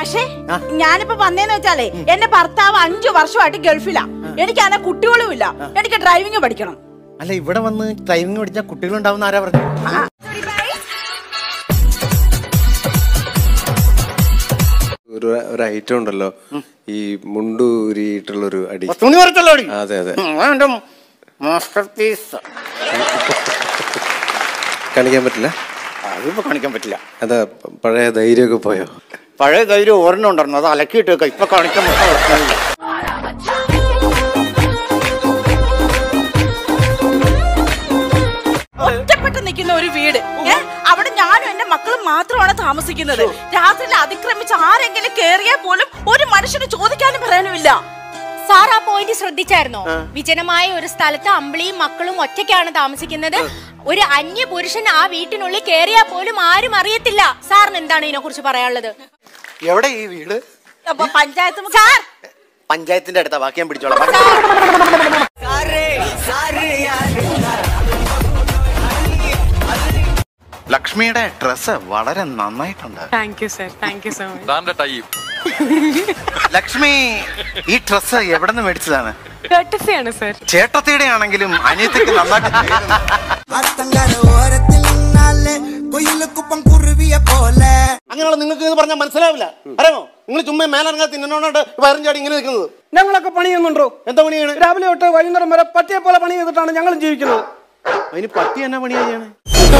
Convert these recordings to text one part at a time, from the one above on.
പക്ഷേ ഞാനിപ്പോ വന്നേന്ന് വെച്ചാലേ എന്റെ ഭർത്താവ് അഞ്ചു വർഷമായിട്ട് ഗൾഫിലാ എനിക്ക് അങ്ങനെ കുട്ടികളും ഇല്ല എനിക്ക് ഡ്രൈവിംഗ് പഠിക്കണം അല്ല ഇവിടെ വന്ന് ഡ്രൈവിംഗ് പഠിച്ചാൽ കുട്ടികളുണ്ടാവുന്ന ആരാ പറഞ്ഞു ഒരു ഒരു ഐറ്റം ഉണ്ടല്ലോ ഈ മുണ്ടൂരിയിട്ടുള്ളൊരു അടി തുണി കുറച്ചല്ലോ അടി. അതെ അതെ ഉം, അതെന്റെ മാസ്റ്റർ പീസ് കാണിക്കാൻ പറ്റില്ല അതിപ്പോ കാണിക്കാൻ പറ്റില്ല അതാ പ- പഴയ ധൈര്യമൊക്കെ പോയോ പഴയ ധൈര്യം ഒരെണ്ണം ഉണ്ടായിരുന്നു അത് അലക്കിയിട്ട് വെക്കാം ഇപ്പൊ കാണിക്കാൻ പറ്റില്ല ഒറ്റപ്പെട്ട് നിൽക്കുന്ന ഒരു വീട് ഏ അവിടെ ഞാനും എന്റെ മക്കളും മാത്രമാണ് താമസിക്കുന്നത് രാത്രിയിൽ അതിക്രമിച്ച് ആരെങ്കിലും കേറിയാൽ പോലും ഒരു മനുഷ്യന് ചോദിക്കാനും പറയാനുമില്ല സാർ ആ പോയിന്റ് ശ്രദ്ധിച്ചായിരുന്നോ വിജനമായ ഒരു സ്ഥലത്ത് അമ്പിളിയും മക്കളും ഒറ്റയ്ക്കാണ് താമസിക്കുന്നത് ഒരു അന്യ പുരുഷൻ ആ വീട്ടിനുള്ളിൽ കേറിയാൽ പോലും ആരും അറിയത്തില്ല സാറിന് എന്താണ് ഇതിനെ കുറിച്ച് പറയാനുള്ളത് എവിടെ ഈ വീട് അപ്പൊ പഞ്ചായത്ത് മുഖ- സാർ പഞ്ചായത്തിന്റെ അടുത്താ ബാക്കി ഞാൻ പിടിച്ചോളാം ലക്ഷ്മിയുടെ ഡ്രസ്സ് വളരെ നന്നായിട്ടുണ്ട് thank you sir thank you so much Lakshmi ഈ ഡ്രസ്സ് എവിടെ നിന്ന് മേടിച്ചതാണ് കട്ടസി ആണ് സർ ചേട്ടത്തിയുടെ ആണെങ്കിലും അനിയത്തിക്ക് നന്നായിട്ട് ചേരുന്നു. അത്തങ്കര ഓരത്തിൽ നിന്നാലേ കൊയിലുക്കുപ്പം കുരുവിയെ പോലെ അങ്ങനെയുള്ള നിങ്ങൾക്ക് ഇത് പറഞ്ഞാൽ മനസ്സിലാവില്ല അറിയാമോ നിങ്ങൾ ചുമ്മാ മേലിറങ്ങാൻ തിന്നണോണ്ട് വയറും ചാടി ഇങ്ങനെ നിൽക്കുന്നത് ഞങ്ങളൊക്കെ പണി ചെയ്യുന്നുണ്ടോ എന്താ പണിയാണ് രാവിലെ തൊട്ട് വൈകുന്നേരം വരെ പട്ടിയെ പോലെ പണി ചെയ്തിട്ടാണ് ഞങ്ങളും ജീവിക്കുന്നത് അതിന് പട്ടി എന്നാ പണിയാ ചെയ്യണേ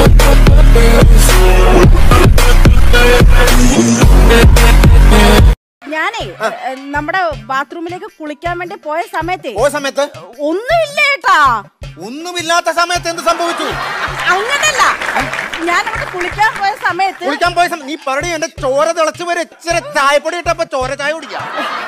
ഞാനേ ഏ, നമ്മുടെ ബാത്റൂമിലേക്ക് കുളിക്കാൻ വേണ്ടി പോയ സമയത്തെ പോയ സമയത്ത് ഒന്നുമില്ല ഏട്ടാ ഒന്നുമില്ലാത്ത സമയത്ത് എന്ത് സംഭവിച്ചു അങ്ങനല്ല ഞാൻ അവിടെ കുളിക്കാൻ പോയ സമയത്ത് കുളിക്കാൻ പോയ സമയം നീ പറടി എന്റെ ചോര തിളച്ചു വരെ ഇച്ചിരി ചായപ്പൊടി ഇട്ടപ്പോ ചോര ചായ കുടിക്കാം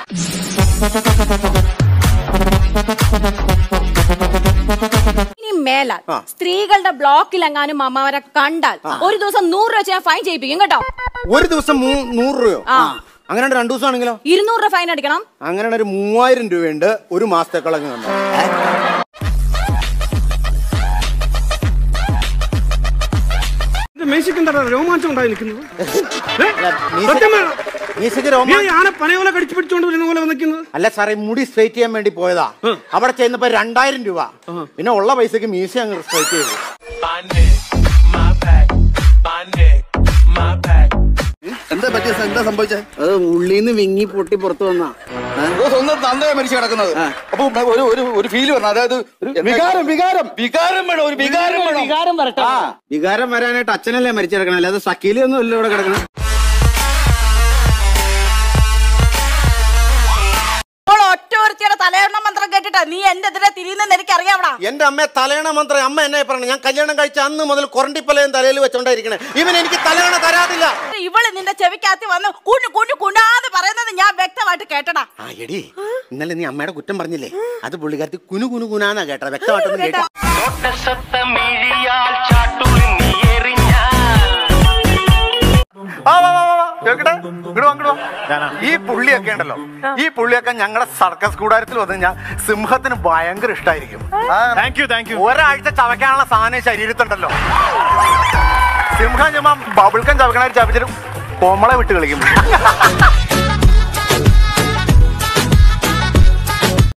ഇനി മേലാൽ സ്ത്രീകളുടെ ബ്ലോക്കിൽ എങ്ങാനും അമ്മവരെ കണ്ടാൽ ഒരു ദിവസം നൂറ് രൂപ വെച്ച് ഞാൻ ഫൈൻ ചെയ്യിപ്പിക്കും കേട്ടോ ഒരു ദിവസം മൂ- നൂറ് രൂപയോ അങ്ങനെ രണ്ടു ദിവസം ആണെങ്കിലോ ഇരുന്നൂറ് രൂപ ഫൈൻ അടിക്കണം അങ്ങനെ ഒരു മൂവായിരം രൂപയുണ്ട് ഒരു മാസത്തേക്കുള്ള മേശയ്ക്ക് എന്താ രോമാഞ്ചം ഉണ്ടായി നിൽക്കുന്നത് ഏ? സത്യം പറ. മീശയ്ക്ക് നീ രോമാ ആന പനയോല കടിച്ചു പിടിച്ചോണ്ട് വരുന്ന പോലെ നിൽക്കുന്നത് അല്ല സാറേ മുടി സ്ട്രൈറ്റ് ചെയ്യാൻ വേണ്ടി പോയതാ അവിടെ ചെന്നപ്പോ രണ്ടായിരം രൂപ പിന്നെ ഉള്ള പൈസക്ക് മീശ അങ്ങ് സ്ട്രൈറ്റ് ചെയ്തു എന്താ പറ്റിയ എന്താ സംഭവിച്ചത് അത് ഉള്ളിന്ന് വിങ്ങി പൊട്ടി പുറത്തു വന്നാ സ്വന്തം തന്തയെ മരിച്ചു കിടക്കുന്നത് അപ്പൊ ഒരു ഒരു ഒരു ഫീല് വരണം അതായത് ഒരു വികാരം വികാരം വികാരം വേണം ഒരു വികാരം വേണം വികാരം വരട്ടെ ആ വികാരം വരാനായിട്ട് അച്ഛനല്ലേ മരിച്ചു കിടക്കണം അല്ലാതെ സക്കീലി ഒന്നും അല്ല ഇവിടെ കിടക്കണം ഇപ്പോൾ ഒറ്റ ഒരുത്തിയുടെ തലയെണ്ണ മന്ത്രം കേട്ടിട്ടാ നീ എന്റെ എതിരെ തിരിയുന്നെന്ന് എനിക്ക് അറിയാവടാ എന്റെ അമ്മ തലയണ മന്ത്രം അമ്മ എന്നെ പറഞ്ഞു ഞാൻ കല്യാണം കഴിച്ച അന്ന് മുതൽ കൊറണ്ടിപ്പലയും തലയിൽ വെച്ചോണ്ടായിരിക്കണേ ഇവൻ എനിക്ക് തലയണ തരാതില്ല ഇവള് നിന്റെ ചെവിക്കകത്ത് വന്ന് കുഞ്ഞു കുഞ്ഞു കുണാന്ന് പറയുന്നത് ഞാൻ വ്യക്തമായിട്ട് കേട്ടടാ ആ എടി ഇന്നലെ നീ അമ്മയുടെ കുറ്റം പറഞ്ഞില്ലേ അത് പുള്ളിക്കാരത്തി കുനു കുനു കുനാന്നാ കേട്ടത് വ്യക്തമായിട്ടൊന്നും കേട്ടാ വാ, വാ, വാ, വാ, വാ. കേൾക്കട്ടെ? ഇങ്ങട് വാ, ഇങ്ങട് വാ. ഈ പുള്ളിയൊക്കെ ഉണ്ടല്ലോ ഈ പുള്ളിയൊക്കെ ഞങ്ങളുടെ സർക്കസ് കൂടാരത്തിൽ വന്ന് ഞാൻ സിംഹത്തിന് ഭയങ്കര ഇഷ്ടമായിരിക്കും താങ്ക് യു താങ്ക് യു ഒരാഴ്ച ചവയ്ക്കാനുള്ള സാധനം ശരീരത്തുണ്ടല്ലോ സിംഹം ചുമ്മാ ബബിൾക്കം ചവക്കണ ചവച്ചിട്ട് കോമളെ വിട്ട് കളിക്കും